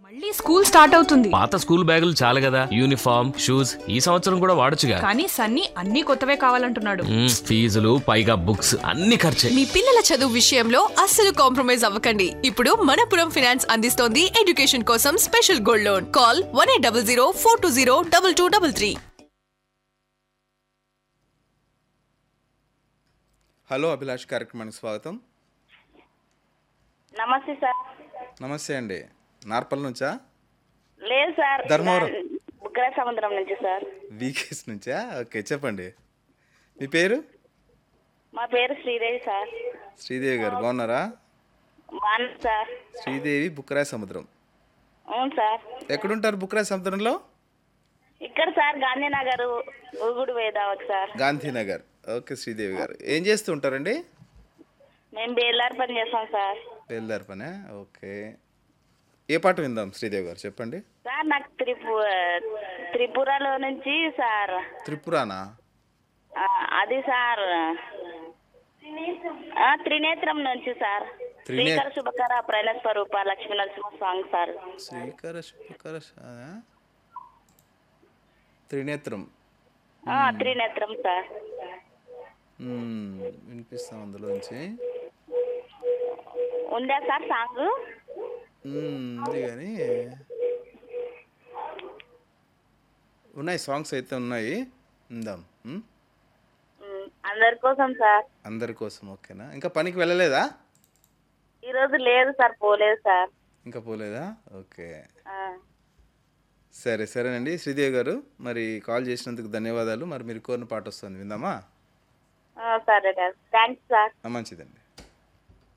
మళ్ళీ school start అవుతుంది పాత స్కూల్ బ్యాగులు చాలు కదా యూనిఫామ్ షూస్ ఈ సంవత్సరం కూడా వాడొచ్చుగా కానీ సన్నీ అన్ని కొత్తవే కావాలంటున్నాడు మ్మ్, ఫీజులు పైగా బుక్స్ అన్ని ఖర్చే మీ పిల్లల చదువు విషయంలో అస్సలు కాంప్రమైజ్ అవ్వకండి ఇప్పుడు మనపురం ఫైనాన్స్ అందిస్తోంది ఎడ్యుకేషన్ కోసం special gold loan call one eight double zero four two zero double two double three hello Abhilash కార్యక్రమానికి స్వాగతం నమస్తే సార్ నమస్తే అండి నార్పల్ నుంచా లేదు సార్ ధర్మవరం. బుగ్గర సముద్రం నుంచి సార్ వీకేస్ నుంచా ఓకే చెప్పండి మీ పేరు మా పేరు శ్రీదేవి సార్ శ్రీదేవి గారు బాగున్నారా బాగున్నాను సార్ శ్రీదేవి బుక్కరాయ సముద్రం అవును సార్ ఎక్కడుంటారు బుక్కరాయ సముద్రంలో ఇక్కడ సార్ గాంధీనగర్ ఊగుడు వేదావత్ సార్ గాంధీనగర్ ఓకే శ్రీదేవి గారు ఏం చేస్తూ ఉంటారండి మేము బేలార్ పని చేస్తాం సార్ బయలుదేరి పనే ఓకే ఏ పాట విందాం శ్రీదేవి గారు చెప్పండి సార్ నాకు త్రిపు త్రిపురలో నుంచి సార్ త్రిపురానా ఆ, అది సార్ ఆ, త్రినేత్రం నుంచి సార్ త్రినే- శ్రీకర శుభకర ప్రణయ స్వరూప లక్ష్మీ నరసింహ సాంగ్ సార్ శ్రీకర శుభకర శ- ఆ? త్రినేత్రం ఆ, త్రినేత్రం సార్ మ్మ్, వినిపిస్తాం అందులోంచి ఉందా సార్ సాంగ్ మ్మ్, ఉంది కానీ ఉన్నాయి సాంగ్స్ అయితే ఉన్నాయి ఉందాం మ్మ్? ఉమ్, అందరి కోసం సార్ అందరి కోసం ఓకేనా ఇంకా పనికి వెళ్ళలేదా ఈరోజు లేదు సార్ పోలేదు సార్ ఇంకా పోలేదా ఓకే ఆ, సరే సరేనండి శ్రీదేవి గారు మరి కాల్ చేసినందుకు ధన్యవాదాలు మరి మీరు కోరిన పాట వస్తుంది విందామా ఆ, సరే సార్ థ్యాంక్స్ సార్ ఆ, మంచిదండి